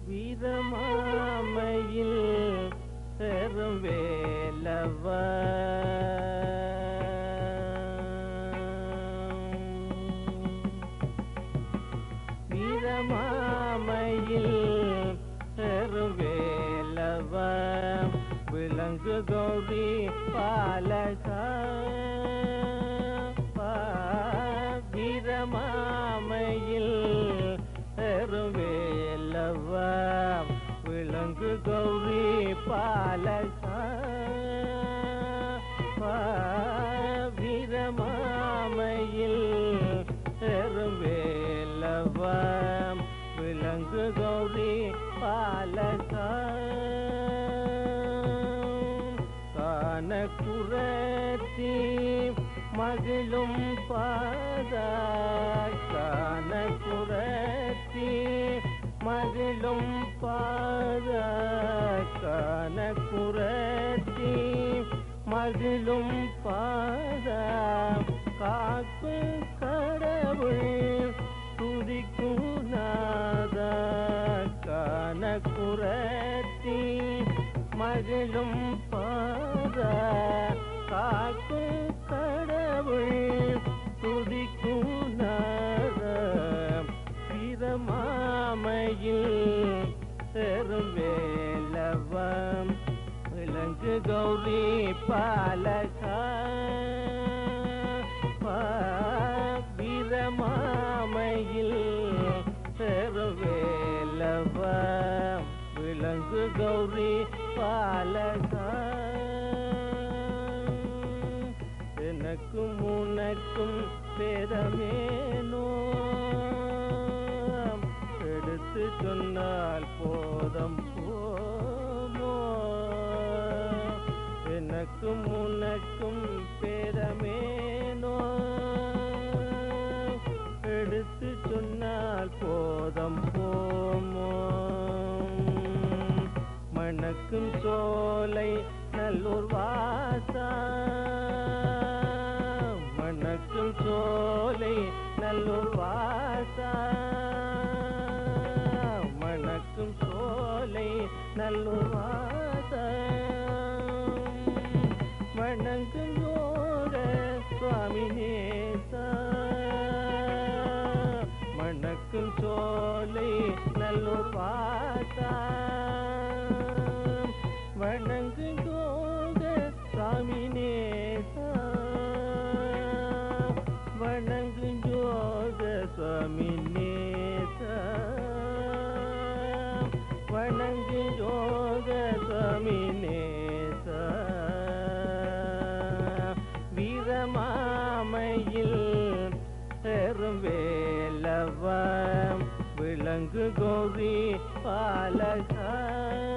வீரமாமையில் பெரும் வேலவ வீரமாமையில் பெரும் வேலவ விலங்கு கௌரி பாலக வீரமாமையில் பெரும் வேலவ விலங்கு கௌரி பாலக வீரமாமையில் பெரும் வேலவ விலங்கு கௌரி பாலக கான குரத்தி மகிழும் பாத கான குரத்தி மகிழும் பாத கான குரத்தி மகிழும் பாத காப்பு கடவுள் துதிக்கும் நாத கான குரத்தி மகிழும் பாத காக்கு கடவுள் துதிக்கும் நாத பிரமாமையில் பெரும் வேலவம் விலங்கு கௌரி பாலகா வீரமாமையில் பெருவேலவ விலங்கு கௌரி பாலகா எனக்கும் உனக்கும் பேதமேனோ எடுத்து சொன்னால் போதம் போமோ எனக்கும் உனக்கும் பேதமேனோ எடுத்து சொன்னால் போதம் போமோ மணக்கும் சோலை நல்லூர் வாசா மணக்கும் சோலை நல்லூர் வாசா மணக்கும் சோலை நல்லூர் வாசா வணங்கும் யோக சுவாமி நேசா மணக்கும் சோலை நல்லூர் வாசா வணங்கும் யோக சுவாமி நேசா வணங்கும் யோக சுவாமி நேசா வணங்கு யோக சுவாமி நேசா வீரமாமையில் பெரும் வேலவம் விலங்கு கோரி பாலகா